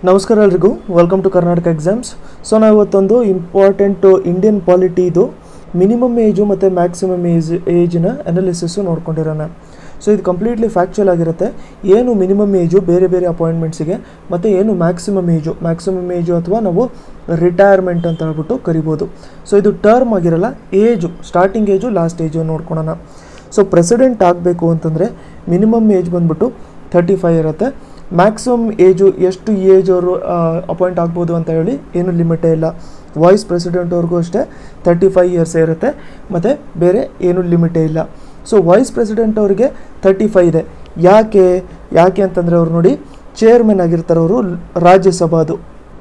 ನಮಸ್ಕಾರ ಎಲ್ರಿಗೂ welcome to Karnataka exams so ನಾವು ಇವತ್ತೊಂದು ಇಂಪಾರ್ಟೆಂಟು ಇಂಡಿಯನ್ ಪಾಲಿಟಿದು ಮಿನಿಮಮ್ ಏಜು ಮತ್ತು ಮ್ಯಾಕ್ಸಿಮಮ್ ಏಜ್ ಏಜಿನ ಅನಾಲಿಸಿಸ್ಸು ನೋಡ್ಕೊಂಡಿರೋಣ ಸೊ ಇದು ಕಂಪ್ಲೀಟ್ಲಿ ಫ್ಯಾಕ್ಚುಯಲ್ ಆಗಿರುತ್ತೆ ಏನು ಮಿನಿಮಮ್ ಏಜು ಬೇರೆ ಬೇರೆ ಅಪಾಯಿಂಟ್ಮೆಂಟ್ಸಿಗೆ ಮತ್ತು ಏನು ಮ್ಯಾಕ್ಸಿಮಮ್ ಏಜು ಮ್ಯಾಕ್ಸಿಮಮ್ ಏಜು ಅಥವಾ ನಾವು ರಿಟೈರ್ಮೆಂಟ್ ಅಂತ ಹೇಳ್ಬಿಟ್ಟು ಕರಿಬೋದು ಸೊ ಇದು ಟರ್ಮ್ ಆಗಿರಲ್ಲ age starting age last age ನೋಡ್ಕೊಳೋಣ ಸೊ ಪ್ರೆಸಿಡೆಂಟ್ ಆಗಬೇಕು ಅಂತಂದರೆ ಮಿನಿಮಮ್ ಏಜ್ ಬಂದ್ಬಿಟ್ಟು ತರ್ಟಿ ಫೈವ್ ಇರುತ್ತೆ ಮ್ಯಾಕ್ಸಿಮಮ್ ಏಜು ಎಷ್ಟು ಏಜ್ ಅವರು ಅಪಾಯಿಂಟ್ ಆಗ್ಬೋದು ಅಂತ ಹೇಳಿ ಏನು ಲಿಮಿಟೇ ಇಲ್ಲ ವಾಯ್ಸ್ ಪ್ರೆಸಿಡೆಂಟ್ವರೆಗೂ ಅಷ್ಟೇ ತರ್ಟಿ ಫೈವ್ ಇಯರ್ಸ್ ಇರುತ್ತೆ ಮತ್ತು ಬೇರೆ ಏನು ಲಿಮಿಟೇ ಇಲ್ಲ ಸೊ ವೈಸ್ ಪ್ರೆಸಿಡೆಂಟ್ ಅವರಿಗೆ ತರ್ಟಿ ಫೈವ್ ಇದೆ ಯಾಕೆ ಯಾಕೆ ಅಂತಂದರೆ ಅವ್ರು ನೋಡಿ ಚೇರ್ಮನ್ ಆಗಿರ್ತಾರೆ ಅವರು ರಾಜ್ಯಸಭಾದು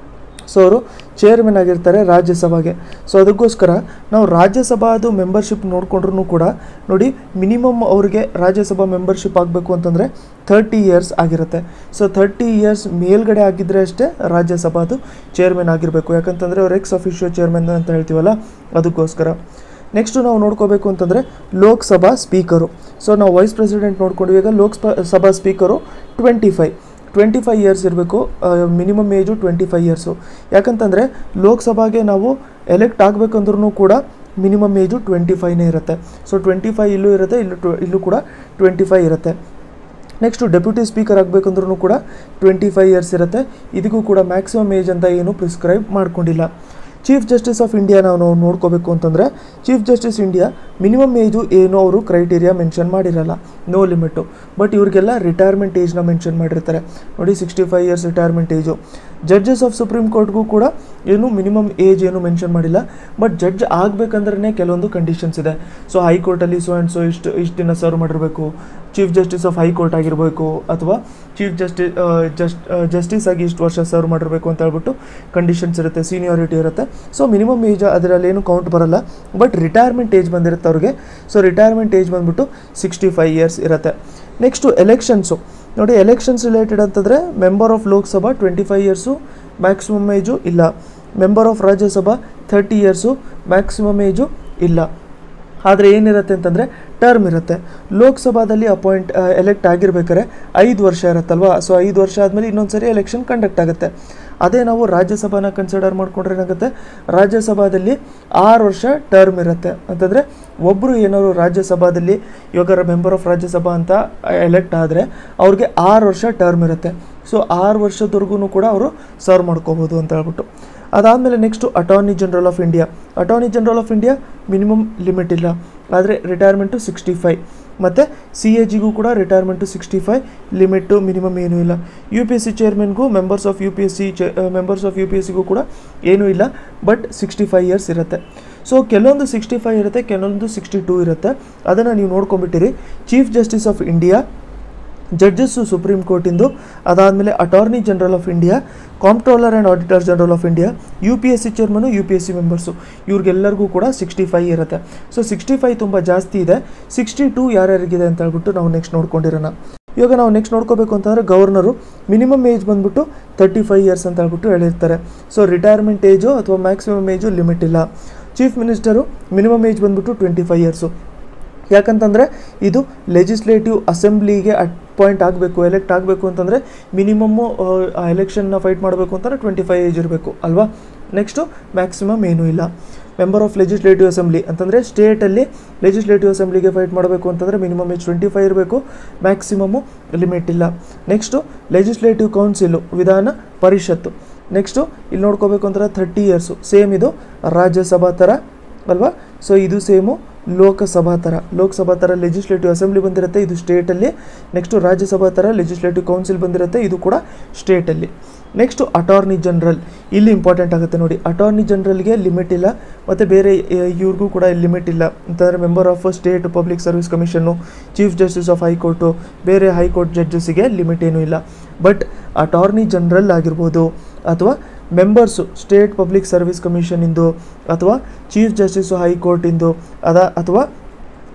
ಸೊ ಅವರು ಚೇರ್ಮನ್ ಆಗಿರ್ತಾರೆ ರಾಜ್ಯಸಭೆಗೆ ಸೊ ಅದಕ್ಕೋಸ್ಕರ ನಾವು ರಾಜ್ಯಸಭಾದು ಮೆಂಬರ್ಶಿಪ್ ನೋಡಿಕೊಂಡ್ರೂ ಕೂಡ ನೋಡಿ ಮಿನಿಮಮ್ ಅವ್ರಿಗೆ ರಾಜ್ಯಸಭಾ ಮೆಂಬರ್ಶಿಪ್ ಆಗಬೇಕು ಅಂತಂದರೆ ಥರ್ಟಿ ಇಯರ್ಸ್ ಆಗಿರುತ್ತೆ ಸೊ ಥರ್ಟಿ ಇಯರ್ಸ್ ಮೇಲ್ಗಡೆ ಆಗಿದ್ದರೆ ಅಷ್ಟೇ ರಾಜ್ಯಸಭಾದು ಚೇರ್ಮನ್ ಆಗಿರಬೇಕು ಯಾಕಂತಂದರೆ ಅವ್ರು ಎಕ್ಸ್ ಅಫಿಷಿಯಲ್ ಚೇರ್ಮನ್ ಅಂತ ಹೇಳ್ತೀವಲ್ಲ ಅದಕ್ಕೋಸ್ಕರ ನೆಕ್ಸ್ಟು ನಾವು ನೋಡ್ಕೋಬೇಕು ಅಂತಂದರೆ ಲೋಕಸಭಾ ಸ್ಪೀಕರು ಸೊ ನಾವು ವೈಸ್ ಪ್ರೆಸಿಡೆಂಟ್ ನೋಡ್ಕೊಂಡ್ವಿ ಈಗ Lok Sabha Sabha speaker twenty five twenty five years ಇರಬೇಕು minimum age twenty five years ಯಾಕಂತಂದರೆ ಲೋಕಸಭಾಗೆ ನಾವು ಎಲೆಕ್ಟ್ ಆಗಬೇಕಂದ್ರೂ ಕೂಡ ಮಿನಿಮಮ್ ಏಜು ಟ್ವೆಂಟಿ ಫೈವ್ನೇ ಇರುತ್ತೆ ಸೊ ಟ್ವೆಂಟಿ ಫೈವ್ ಇಲ್ಲೂ ಇರುತ್ತೆ ಇಲ್ಲೂ ಟ್ವ ಇಲ್ಲೂ ಕೂಡ ಟ್ವೆಂಟಿ ಫೈವ್ ಇರುತ್ತೆ ನೆಕ್ಸ್ಟು ಡೆಪ್ಯೂಟಿ ಸ್ಪೀಕರ್ ಆಗಬೇಕಂದ್ರೂ ಕೂಡ ಟ್ವೆಂಟಿ ಫೈವ್ ಇಯರ್ಸ್ ಇರುತ್ತೆ ಇದಕ್ಕೂ ಕೂಡ ಮ್ಯಾಕ್ಸಿಮಮ್ ಏಜ್ ಅಂತ ಏನು ಪ್ರಿಸ್ಕ್ರೈಬ್ ಮಾಡ್ಕೊಂಡಿಲ್ಲ ಚೀಫ್ ಜಸ್ಟಿಸ್ ಆಫ್ ಇಂಡಿಯಾ ನಾವು ನೋಡ್ಕೋಬೇಕು ಅಂತಂದರೆ chief justice India minimum age ಏನು ಅವರು ಕ್ರೈಟೀರಿಯಾ ಮೆನ್ಷನ್ ಮಾಡಿರಲ್ಲ ನೋ ಲಿಮಿಟು ಬಟ್ ಇವ್ರಿಗೆಲ್ಲ ರಿಟೈರ್ಮೆಂಟ್ ಏಜ್ನ ಮೆನ್ಷನ್ ಮಾಡಿರ್ತಾರೆ ನೋಡಿ sixty five years retirement age judges of supreme ಕೋರ್ಟ್ಗೂ ಕೂಡ ಏನು ಮಿನಿಮಮ್ ಏಜ್ ಏನು ಮೆನ್ಷನ್ ಮಾಡಿಲ್ಲ ಬಟ್ ಜಡ್ಜ್ ಆಗಬೇಕಂದ್ರೆ ಕೆಲವೊಂದು ಕಂಡೀಷನ್ಸ್ ಇದೆ ಸೊ ಹೈಕೋರ್ಟಲ್ಲಿ ಸೊ ಆ್ಯಂಡ್ ಸೊ ಇಷ್ಟು ಇಷ್ಟು ದಿನ ಸರ್ವ್ ಮಾಡಿರಬೇಕು ಚೀಫ್ ಜಸ್ಟಿಸ್ ಆಫ್ ಹೈಕೋರ್ಟ್ ಆಗಿರಬೇಕು ಅಥವಾ ಚೀಫ್ ಜಸ್ಟಿ ಜಸ್ಟ್ ಜಸ್ಟಿಸ್ ಆಗಿ ಇಷ್ಟು ವರ್ಷ ಸರ್ವ್ ಮಾಡಿರಬೇಕು ಅಂತ ಹೇಳ್ಬಿಟ್ಟು ಕಂಡೀಷನ್ಸ್ ಇರುತ್ತೆ ಸೀನಿಯಾರಿಟಿ ಇರುತ್ತೆ ಸೊ ಮಿನಿಮಮ್ ಏಜ್ ಅದರಲ್ಲಿ ಏನು ಕೌಂಟ್ ಬರಲ್ಲ ಬಟ್ ರಿಟೈರ್ಮೆಂಟ್ ಏಜ್ ಬಂದಿರುತ್ತೆ ಅವ್ರಿಗೆ ಸೊ ರಿಟೈರ್ಮೆಂಟ್ ಏಜ್ ಬಂದ್ಬಿಟ್ಟು ಸಿಕ್ಸ್ಟಿ ಫೈವ್ ಇಯರ್ಸ್ ಇರುತ್ತೆ ನೆಕ್ಸ್ಟು ಎಲೆಕ್ಷನ್ಸು ನೋಡಿ ಎಲೆಕ್ಷನ್ಸ್ ರಿಲೇಟೆಡ್ ಅಂತಂದರೆ member of Lok Sabha twenty five years maximum age ಇಲ್ಲ member of Rajya Sabha thirty years maximum age ಇಲ್ಲ ಆದರೆ ಏನಿರುತ್ತೆ ಅಂತಂದರೆ ಟರ್ಮ್ ಇರುತ್ತೆ ಲೋಕಸಭಾದಲ್ಲಿ ಅಪಾಯಿಂಟ್ ಎಲೆಕ್ಟ್ ಆಗಿರ್ಬೇಕಾದ್ರೆ ಐದು ವರ್ಷ ಇರುತ್ತಲ್ವಾ ಸೊ ಐದು ವರ್ಷ ಆದಮೇಲೆ ಇನ್ನೊಂದು ಸರಿ ಎಲೆಕ್ಷನ್ ಕಂಡಕ್ಟ್ ಆಗುತ್ತೆ ಅದೇ ನಾವು ರಾಜ್ಯಸಭಾನ ಕನ್ಸಿಡರ್ ಮಾಡ್ಕೊಂಡ್ರೆ ಏನಾಗುತ್ತೆ ರಾಜ್ಯಸಭಾದಲ್ಲಿ ಆರು ವರ್ಷ ಟರ್ಮ್ ಇರುತ್ತೆ ಅಂತಂದರೆ ಒಬ್ಬರು ಏನಾದ್ರು ರಾಜ್ಯಸಭಾದಲ್ಲಿ ಇವಾಗ ಮೆಂಬರ್ ಆಫ್ ರಾಜ್ಯಸಭಾ ಅಂತ ಎಲೆಕ್ಟ್ ಆದರೆ ಅವ್ರಿಗೆ ಆರು ವರ್ಷ ಟರ್ಮ್ ಇರುತ್ತೆ ಸೊ ಆರು ವರ್ಷದವರೆಗೂ ಕೂಡ ಅವರು ಸರ್ವ್ ಮಾಡ್ಕೋಬೋದು ಅಂತ ಹೇಳ್ಬಿಟ್ಟು ಅದಾದಮೇಲೆ next attorney general of India attorney general of India minimum limit ಇಲ್ಲ ಆದರೆ ರಿಟೈರ್ಮೆಂಟು ಸಿಕ್ಸ್ಟಿ ಫೈವ್ ಮತ್ತು ಸಿ ಎ ಜಿಗೂ ಕೂಡ retirement sixty five limit minimum ಏನೂ ಇಲ್ಲ ಯು ಪಿ ಎಸ್ ಸಿ ಚೇರ್ಮನ್ಗೂ members of U P S C ಚೇ members of U P S ಸಿಗೂ ಕೂಡ ಏನೂ ಇಲ್ಲ ಬಟ್ ಸಿಕ್ಸ್ಟಿ ಫೈವ್ ಇಯರ್ಸ್ ಇರುತ್ತೆ ಸೊ ಕೆಲವೊಂದು ಸಿಕ್ಸ್ಟಿ ಫೈವ್ ಇರುತ್ತೆ ಕೆಲವೊಂದು ಸಿಕ್ಸ್ಟಿ ಟೂ ಇರುತ್ತೆ ಅದನ್ನು ನೀವು ನೋಡ್ಕೊಂಬಿಟ್ಟಿರಿ chief justice of India judges supreme ಕೋರ್ಟಿಂದು ಅದಾದಮೇಲೆ attorney general of India comptroller and auditor general of India U P S C chairman U P S C members ಇವ್ರಿಗೆಲ್ಲರಿಗೂ ಕೂಡ ಸಿಕ್ಸ್ಟಿ ಫೈವ್ ಇರುತ್ತೆ ಸೊ ಸಿಕ್ಸ್ಟಿ ಫೈವ್ ತುಂಬ ಜಾಸ್ತಿ ಇದೆ sixty two ಯಾರ್ಯಾರಿಗಿದೆ ಅಂತ ಹೇಳ್ಬಿಟ್ಟು ನಾವು ನೆಕ್ಸ್ಟ್ ನೋಡ್ಕೊಂಡಿರೋಣ ಇವಾಗ ನಾವು ನೆಕ್ಸ್ಟ್ ನೋಡ್ಕೋಬೇಕು ಅಂತಂದರೆ ಗವರ್ನರು ಮಿನಿಮಮ್ ಏಜ್ ಬಂದ್ಬಿಟ್ಟು ತರ್ಟಿ ಫೈವ್ ಇಯರ್ಸ್ ಅಂತ ಹೇಳ್ಬಿಟ್ಟು ಹೇಳಿರ್ತಾರೆ ಸೊ ರಿಟೈರ್ಮೆಂಟ್ ಏಜು ಅಥವಾ ಮ್ಯಾಕ್ಸಿಮಮ್ ಏಜು ಲಿಮಿಟ್ ಇಲ್ಲ ಚೀಫ್ ಮಿನಿಸ್ಟರು ಮಿನಿಮಮ್ ಏಜ್ ಬಂದ್ಬಿಟ್ಟು ಟ್ವೆಂಟಿ ಫೈವ್ ಇಯರ್ಸು ಯಾಕಂತಂದರೆ ಇದು ಲೆಜಿಸ್ಲೇಟಿವ್ ಅಸೆಂಬ್ಲಿಗೆ ಅಪಾಯಿಂಟ್ ಆಗಬೇಕು ಎಲೆಕ್ಟ್ ಆಗಬೇಕು ಅಂತಂದರೆ ಮಿನಿಮಮ್ಮು ಆ ಎಲೆಕ್ಷನ್ನ ಫೈಟ್ ಮಾಡಬೇಕು ಅಂತಂದರೆ ಟ್ವೆಂಟಿ ಫೈವ್ ಏಜ್ ಇರಬೇಕು ಅಲ್ವಾ ನೆಕ್ಸ್ಟು ಮ್ಯಾಕ್ಸಿಮಮ್ ಏನೂ ಇಲ್ಲ ಮೆಂಬರ್ ಆಫ್ ಲೆಜಿಸ್ಲೇಟಿವ್ ಅಸೆಂಬ್ಲಿ ಅಂತಂದರೆ ಸ್ಟೇಟಲ್ಲಿ ಲೆಜಿಸ್ಲೇಟಿವ್ ಅಸೆಂಬ್ಲಿಗೆ ಫೈಟ್ ಮಾಡಬೇಕು ಅಂತಂದರೆ ಮಿನಿಮಮ್ ಏಜ್ ಟ್ವೆಂಟಿ ಫೈವ್ ಇರಬೇಕು ಮ್ಯಾಕ್ಸಿಮಮ್ಮು ಲಿಮಿಟ್ ಇಲ್ಲ next legislative council Vidhana Parishat next ಇಲ್ಲಿ ನೋಡ್ಕೋಬೇಕು ಅಂತಂದರೆ ಥರ್ಟಿ ಇಯರ್ಸು ಸೇಮ್ ಇದು ರಾಜ್ಯಸಭಾ ಥರ ಅಲ್ವಾ ಸೊ ಇದು ಸೇಮು ಲೋಕಸಭಾ ಥರ ಲೋಕಸಭಾ ಥರ ಲೆಜಿಸ್ಲೇಟಿವ್ ಅಸೆಂಬ್ಲಿ ಬಂದಿರುತ್ತೆ ಇದು ಸ್ಟೇಟಲ್ಲಿ ನೆಕ್ಸ್ಟು ರಾಜ್ಯಸಭಾ ಥರ ಲೆಜಿಸ್ಲೇಟಿವ್ ಕೌನ್ಸಿಲ್ ಬಂದಿರುತ್ತೆ ಇದು ಕೂಡ ಸ್ಟೇಟಲ್ಲಿ ನೆಕ್ಸ್ಟು ಅಟಾರ್ನಿ ಜನರಲ್ ಇಲ್ಲಿ ಇಂಪಾರ್ಟೆಂಟ್ ಆಗುತ್ತೆ ನೋಡಿ ಅಟಾರ್ನಿ ಜನರಲ್ಗೆ ಲಿಮಿಟ್ ಇಲ್ಲ ಮತ್ತು ಬೇರೆ ಇವ್ರಿಗೂ ಕೂಡ ಲಿಮಿಟ್ ಇಲ್ಲ ಅಂತಂದರೆ member of state public service commission chief justice of high court ಬೇರೆ ಹೈಕೋರ್ಟ್ ಜಡ್ಜಸ್ಸಿಗೆ ಲಿಮಿಟ್ ಏನೂ ಇಲ್ಲ ಬಟ್ ಅಟಾರ್ನಿ ಜನರಲ್ ಆಗಿರ್ಬೋದು ಅಥವಾ ಮೆಂಬರ್ಸು ಸ್ಟೇಟ್ ಪಬ್ಲಿಕ್ ಸರ್ವಿಸ್ ಕಮಿಷನಿಂದು ಅಥವಾ ಚೀಫ್ ಜಸ್ಟಿಸು ಹೈಕೋರ್ಟಿಂದು ಅದ ಅಥವಾ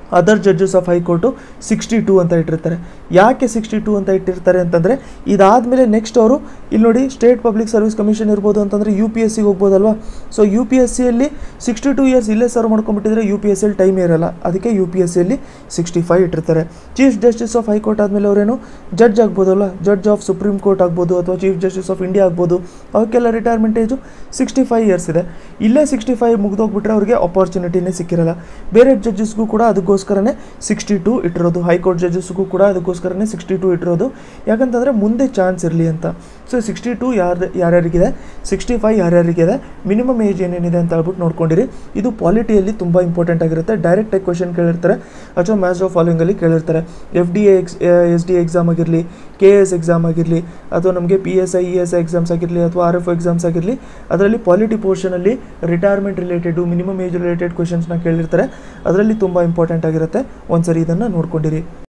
other judges of high court sixty two ಅಂತ ಇಟ್ಟಿರ್ತಾರೆ ಯಾಕೆ ಸಿಕ್ಸ್ಟಿ ಟೂ ಅಂತ ಇಟ್ಟಿರ್ತಾರೆ ಅಂತಂದರೆ ಇದಾದಮೇಲೆ ನೆಕ್ಸ್ಟ್ ಅವರು ಇಲ್ಲಿ ನೋಡಿ ಸ್ಟೇಟ್ ಪಬ್ಲಿಕ್ ಸರ್ವಿಸ್ ಕಮಿಷನ್ ಇರ್ಬೋದು ಅಂತಂದರೆ ಯು ಪಿ ಎಸ್ ಸಿಗೆ ಹೋಗ್ಬೋದಲ್ವಾ ಸೊ ಯು ಪಿ ಎಸ್ ಸಿಯಲ್ಲಿ ಸಿಕ್ಸ್ಟಿ ಟೂ ಇಯರ್ಸ್ ಇಲ್ಲೇ ಸರ್ವ್ ಮಾಡ್ಕೊಂಡ್ಬಿಟ್ಟಿದ್ರೆ ಯು ಪಿ ಎಸ್ ಸಿಯಲ್ಲಿ ಟೈಮ್ ಇರಲ್ಲ ಅದಕ್ಕೆ ಯು ಪಿ ಎಸ್ ಸಿಯಲ್ಲಿ ಸಿಕ್ಸ್ಟಿ ಫೈವ್ ಇಟ್ಟಿರ್ತಾರೆ ಚೀಫ್ ಜಸ್ಟಿಸ್ ಆಫ್ ಹೈಕೋರ್ಟ್ ಆದಮೇಲೆ ಅವರೇನು ಜಡ್ಜ್ ಆಗ್ಬೋದಲ್ಲ ಜಡ್ಜ್ ಆಫ್ ಸುಪ್ರೀಂ ಕೋರ್ಟ್ ಆಗ್ಬೋದು ಅಥವಾ ಚೀಫ್ ಜಸ್ಟಿಸ್ ಆಫ್ ಇಂಡಿಯಾ ಆಗ್ಬೋದು ಅವಕ್ಕೆಲ್ಲ retirement age sixty five years ಇದೆ ಇಲ್ಲೇ ಸಿಕ್ಸ್ಟಿ ಫೈವ್ ಮುಗ್ದೋಗ್ಬಿಟ್ರೆ ಅವ್ರಿಗೆ ಅಪಾರ್ಚುನಿಟಿನೇ ಸಿಕ್ಕಿರಲ್ಲ ಬೇರೆ ಜಡ್ಜಸ್ಗೂ ಕೂಡ ಅದಕ್ಕೋಸ್ಕರನೇ ಸಿಕ್ಸ್ಟಿ ಟು ಇಟ್ಟಿರೋದು ಹೈಕೋರ್ಟ್ ಜಡ್ಜಸ್ಗೂ ಕೂಡ ಅದಕ್ಕೋಸ್ಕರನೇ ಸಿಕ್ಸ್ಟಿ ಟು ಇಟ್ಟಿರೋದು ಯಾಕಂತಂದರೆ ಮುಂದೆ ಚಾನ್ಸ್ ಇರಲಿ ಅಂತ ಸೊ ಸಿಕ್ಸ್ಟಿ ಟು ಯಾರು ಯಾರ್ಯಾರಿಗಿದೆ ಸಿಕ್ಸ್ಟಿ ಫೈವ್ ಯಾರ್ಯಾರಿಗಿದೆ ಮಿನಿಮಮ್ ಏಜ್ ಏನೇನಿದೆ ಅಂತ ಹೇಳ್ಬಿಟ್ಟು ನೋಡ್ಕೊಂಡಿರಿ ಇದು ಪಾಲಿಟಿಯಲ್ಲಿ ತುಂಬ ಇಂಪಾರ್ಟೆಂಟ್ ಆಗಿರುತ್ತೆ ಡೈರೆಕ್ಟಾಗಿ ಕ್ವಶನ್ ಕೇಳಿರ್ತಾರೆ ಅಥವಾ ಮ್ಯಾಚ್ ಆಫ್ ಫಾಲೋಯಿಂಗಲ್ಲಿ ಕೇಳಿರ್ತಾರೆ F D A X S D exam ಆಗಿರಲಿ ಕೆ ಎಸ್ ಎಕ್ಸಾಮ್ ಆಗಿರಲಿ ಅಥವಾ ನಮಗೆ P S I E S I exams ಆಗಿರಲಿ ಅಥವಾ ಆರ್ ಎಫ್ ಎಕ್ಸಾಮ್ಸ್ ಆಗಿರಲಿ ಅದರಲ್ಲಿ ಪಾಲಿಟಿ ಪೋರ್ಷನಲ್ಲಿ retirement related minimum age related ಕ್ವಶನ್ಸ್ನ ಕೇಳಿರ್ತಾರೆ ಅದರಲ್ಲಿ ತುಂಬ ಇಂಪಾರ್ಟೆಂಟ್ ಆಗಿರುತ್ತೆ ಒಂದ್ಸರಿ ಇದನ್ನು ನೋಡ್ಕೊಂಡಿರಿ